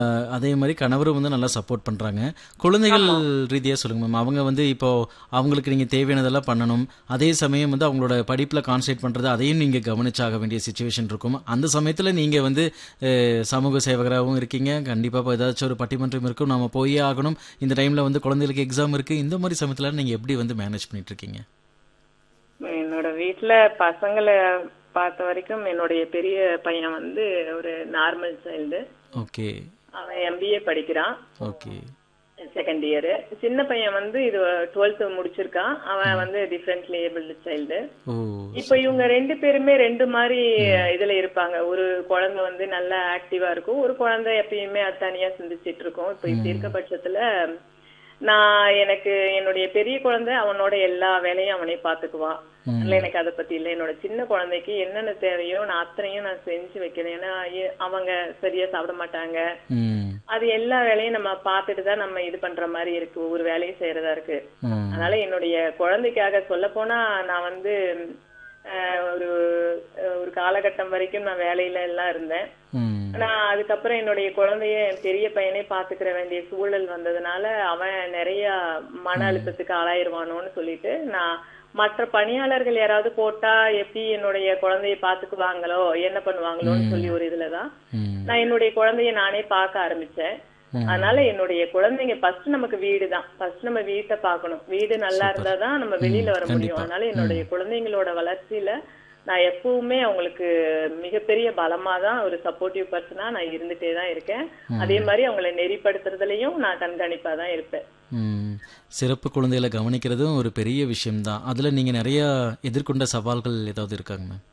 அஹ், அதே மாதிரி கணவரும் வந்து நல்லா சப்போர்ட் பண்றாங்க குழந்தைகள் ரீதியா சொல்லுங்க மேம் அவங்க வந்து இப்போ அவங்களுக்கு நீங்க தேவையானதெல்லாம் பண்ணணும் அதே சமயம் வந்து அவங்களோட படிப்புல கான்சென்ட்ரேட் பண்றது அதையும் நீங்க கவனிச்சாக வேண்டிய சுச்சுவேஷன் இருக்கும் அந்த சமயத்துல நீங்க வந்து அஹ், சமூக சேவகராகவும் இருக்கீங்க கண்டிப்பா இப்போ ஏதாச்சும் ஒரு பட்டிமன்றம் இருக்கும் நாம போயே ஆகணும் இந்த டைம்ல வந்து குழந்தைகளுக்கு எக்ஸாம் இருக்கு இந்த மாதிரி சமயத்துல நீங்க எப்படி வந்து மேனேஜ் பண்ணிட்டு இருக்கீங்க என்னோட வீட்ல பசங்களை பார்த்த வரைக்கும் என்னுடைய பெரிய பையன் வந்து ஒரு நார்மல் சைல்டு ஓகே அவன் எம்பிஏ படிக்கிறான் ஓகே செகண்ட் இயர் சின்ன பையன் வந்து இது டுவெல்த் முடிச்சிருக்கான் அவன் வந்து டிஃப்ரெண்ட்லி ஏபிள்டு சைல்டு ஓ இப்ப இவங்க ரெண்டு பேருமே ரெண்டு மாதிரி இதுல இருப்பாங்க ஒரு குழந்தை வந்து நல்லா ஆக்டிவா இருக்கும் ஒரு குழந்தை எப்பயுமே அது தனியா சிந்திச்சிட்டு இருக்கும் இப்ப இப்படி இருக்க பட்சத்துல நான் எனக்கு என்னுடைய பெரிய குழந்தை அவனோட எல்லா வேலையும் அவனே பாத்துக்குவான் அதனால எனக்கு அதை பத்தி இல்ல என்னோட சின்ன குழந்தைக்கு என்னென்ன தேவையோ நான் அத்தனையும் நான் செஞ்சு வைக்கிறேன் ஏன்னா ஏ- அவங்க சரியா சாப்பிட மாட்டாங்க ம் அது எல்லா வேலையும் நம்ம பார்த்துட்டு தான் நம்ம இது பண்ற மாதிரி இருக்கு ஒவ்வொரு வேலையும் செய்யறதா இருக்கு ம் அதனால என்னுடைய குழந்தைக்காக சொல்ல போனா நான் வந்து அஹ், ஒரு அஹ், ஒரு காலகட்டம் வரைக்கும் நான் வேலையில எல்லாம் இருந்தேன் ம் நான் அதுக்கப்புறம் என்னுடைய குழந்தைய என் பெரிய பையனே பாத்துக்கிற வேண்டிய சூழல் வந்ததுனால அவன் நிறைய மன அழுத்தத்துக்கு ஆளாயிருவானோன்னு சொல்லிட்டு நான் மற்ற பணியாளர்கள் யாராவது போட்டா எப்படி என்னுடைய குழந்தைய பாத்துக்குவாங்களோ என்ன பண்ணுவாங்களோன்னு சொல்லி ஒரு இதுலதான் ம் நான் என்னுடைய குழந்தைய நானே பார்க்க ஆரம்பிச்சேன் அதனால என்னுடைய குழந்தைங்க ஃபர்ஸ்ட் நமக்கு வீடு தான் ஃபர்ஸ்ட் நம்ம வீட்டை பார்க்கணும் வீடு நல்லா இருந்தாதான் நம்ம வெளியில வர முடியும் அதனால என்னுடைய குழந்தைங்களோட வளர்ச்சியில நான் எப்பவுமே அவங்களுக்கு மிகப்பெரிய பலமா தான் ஒரு சப்போர்ட்டிவ் பர்சனா நான் இருந்துட்டே தான் இருக்கேன் அதே மாதிரி அவங்களை நெறிப்படுத்துறதுலயும் நான் கண்காணிப்பா தான் இருப்பேன் ம். சிறப்பு குழந்தைகளை கவனிக்கிறதும் ஒரு பெரிய விஷயம்தான் அதுல நீங்க நிறைய எதிர்கொண்ட சவால்கள் ஏதாவது இருக்காங்க மேம்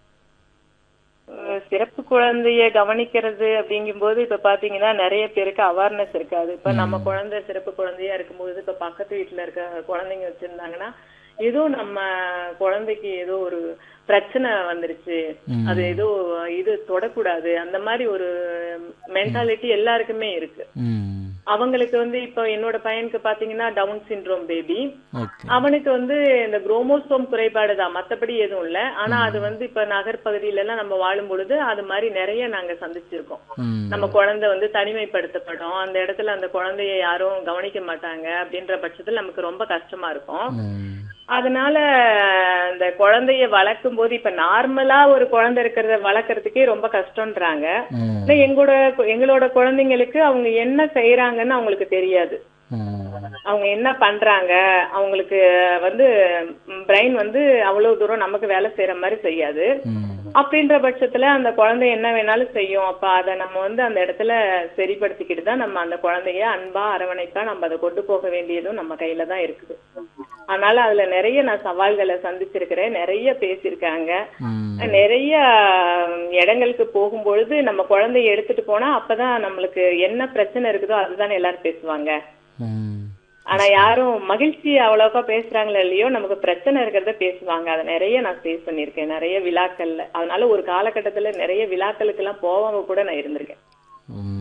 அஹ் சிறப்பு குழந்தைய கவனிக்கிறது அப்படிங்கும்போது இப்ப பாத்தீங்கன்னா நிறைய பேருக்கு அவேர்னஸ் இருக்காது இப்ப நம்ம குழந்தை சிறப்பு குழந்தையா இருக்கும்போது இப்ப பக்கத்து வீட்டுல இருக்க குழந்தைங்க வச்சிருந்தாங்கன்னா ஏதோ நம்ம குழந்தைக்கு ஏதோ ஒரு பிரச்சனை வந்துருச்சு அது ஏதோ இது தொடக்கூடாது அந்த மாதிரி ஒரு மென்டாலிட்டி எல்லாருக்குமே இருக்கு ம் அவங்களுக்கு வந்து இப்ப என்னோட பையனுக்கு பாத்தீங்கன்னா டவுன் சிண்ட்ரோம் பேபி ஓகே அவனுக்கு வந்து இந்த குரோமோசோம் குறைபாடு தான் மத்தபடி எதுவும் இல்ல ஆனா அது வந்து இப்ப நகர்பகுதியில எல்லாம் நம்ம வாழும் பொழுது அது மாதிரி நிறைய நாங்க சந்திச்சிருக்கோம் ம் நம்ம குழந்தை வந்து தனிமைப்படுத்தப்படும் அந்த இடத்துல அந்த குழந்தைய யாரும் கவனிக்க மாட்டாங்க அப்படின்ற பட்சத்துல நமக்கு ரொம்ப கஷ்டமா இருக்கும் ம் அதனால இந்த குழந்தைய வளர்க்கும் போது இப்ப நார்மலா ஒரு குழந்தை இருக்கிறத வளர்க்கறதுக்கே ரொம்ப கஷ்டம்ன்றாங்க ம் ஆனா எங்களோட எங்களோட குழந்தைங்களுக்கு அவங்க என்ன செய்யறாங்கன்னு அவங்களுக்கு தெரியாது ம் அவங்க என்ன பண்றாங்க அவங்களுக்கு வந்து பிரெயின் வந்து அவ்வளவு தூரம் நமக்கு வேலை செய்யற மாதிரி செய்யாது ம் அப்படின்ற பட்சத்துல அந்த குழந்தை என்ன வேணாலும் செய்யும் அப்ப அதை நம்ம வந்து அந்த இடத்துல சரிப்படுத்திக்கிட்டு தான் நம்ம அந்த குழந்தைய அன்பா அரவணைப்பா நம்ம அதை கொண்டு போக வேண்டியதும் நம்ம கையில தான் இருக்குது அதனால அதுல நிறைய நான் சவால்களை சந்திச்சிருக்கிறேன் நிறைய பேசியிருக்காங்க ம் நிறைய ம், இடங்களுக்கு போகும்பொழுது நம்ம குழந்தைய எடுத்துட்டு போனா அப்பதான் நம்மளுக்கு என்ன பிரச்சனை இருக்குதோ அதுதானே எல்லாரும் பேசுவாங்க ம் ஆனா யாரும் மகிழ்ச்சி அவ்வளோக்கா பேசுறாங்களோ இல்லையோ நமக்கு பிரச்சனை இருக்கிறத பேசுவாங்க அதை நிறைய நான் ஃபேஸ் பண்ணியிருக்கேன் நிறைய விழாக்கள்ல அதனால ஒரு காலகட்டத்துல நிறைய விழாக்களுக்கு எல்லாம் போகாம கூட நான் இருந்திருக்கேன் ம்.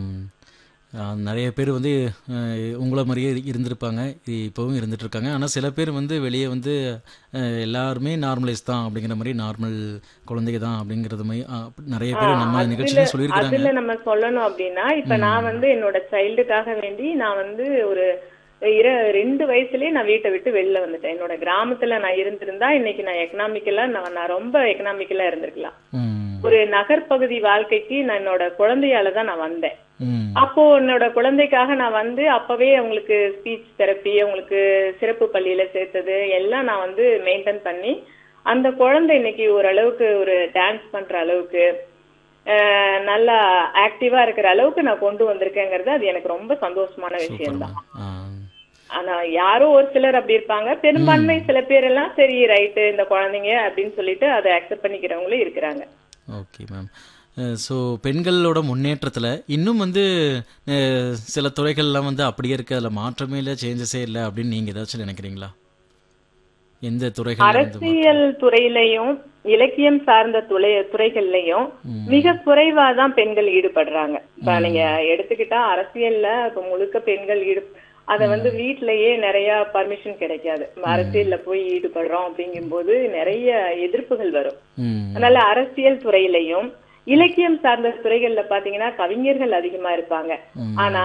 ஆ, நிறைய பேர் வந்து அஹ், உங்களை மாதிரியே இருந்திருப்பாங்க இ- இப்பவும் இருந்துட்டு இருக்காங்க ஆனால் சில பேர் வந்து வெளியே வந்து அஹ், எல்லாருமே நார்மலைஸ் தான் அப்படிங்கிற மாதிரி நார்மல் குழந்தைங்க தான் அப்படிங்கிறது மாதிரி ஆ, அப்படி நிறைய பேர் நம்ம நிகழ்ச்சியில சொல்லியிருக்கிறாங்க அதுல நம்ம சொல்லணும் அப்படின்னா இப்ப நான் வந்து என்னோட சைல்டுக்காக வேண்டி நான் வந்து ஒரு இர ரெண்டு வயசுலயே நான் வீட்டை விட்டு வெளில வந்துட்டேன் என்னோட கிராமத்துல நான் இருந்திருந்தா இன்னைக்கு நான் எக்கனாமிக்கலா நான் நான் ரொம்ப எக்கனாமிக்கலா இருந்திருக்கலாம் ம் ஒரு நகர்ப்பகுதி வாழ்க்கைக்கு நான் என்னோட குழந்தையால தான் நான் வந்தேன் ம் அப்போ என்னோட குழந்தைக்காக நான் வந்து அப்பவே அவங்களுக்கு ஸ்பீச் தெரப்பி அவங்களுக்கு சிறப்பு பள்ளியில சேர்த்தது எல்லாம் நான் வந்து மெயின்டைன் பண்ணி அந்த குழந்தை இன்னைக்கு ஓரளவுக்கு ஒரு டான்ஸ் பண்ற அளவுக்கு அஹ், நல்லா ஆக்டிவா இருக்கிற அளவுக்கு நான் கொண்டு வந்திருக்கேங்கிறது அது எனக்கு ரொம்ப சந்தோஷமான விஷயம் தான் ஆ ஆனா யாரோ ஒரு சிலர் அப்படி இருப்பாங்க பெரும்பான்மை சில பேர் எல்லாம் சரி ரைட்டு இந்த குழந்தைங்க அப்படின்னு சொல்லிட்டு அதை அக்செப்ட் பண்ணிக்கிறவங்களும் இருக்கிறாங்க ஓகே மேம் ஸோ பெண்களோட முன்னேற்றத்தில் இன்னும் வந்து அஹ், சில துறைகள்லாம் வந்து அப்படியே இருக்கு அதில் மாற்றமே இல்லை சேஞ்சஸே இல்லை அப்படின்னு நீங்கள் ஏதாச்சும் நினைக்கிறீங்களா எந்த துறைகள் வந்து அரசியல் துறையிலையும் இலக்கியம் சார்ந்த துறை துறைகள்லயும் மிக குறைவா தான் பெண்கள் ஈடுபடுறாங்க இப்ப நீங்க எடுத்துக்கிட்டா அரசியல்ல இப்ப முழுக்க பெண்கள் ஈடு அத வந்து வீட்லயே நிறைய பர்மிஷன் கிடைக்காது அரசியல்ல போய் ஈடுபடுறோம் அப்படிங்கும்போது நிறைய எதிர்ப்புகள் வரும் ம் அதனால அரசியல் துறையிலையும் இலக்கியம் சார்ந்த துறைகள்ல பாத்தீங்கன்னா கவிஞர்கள் அதிகமா இருப்பாங்க ம். ஆனா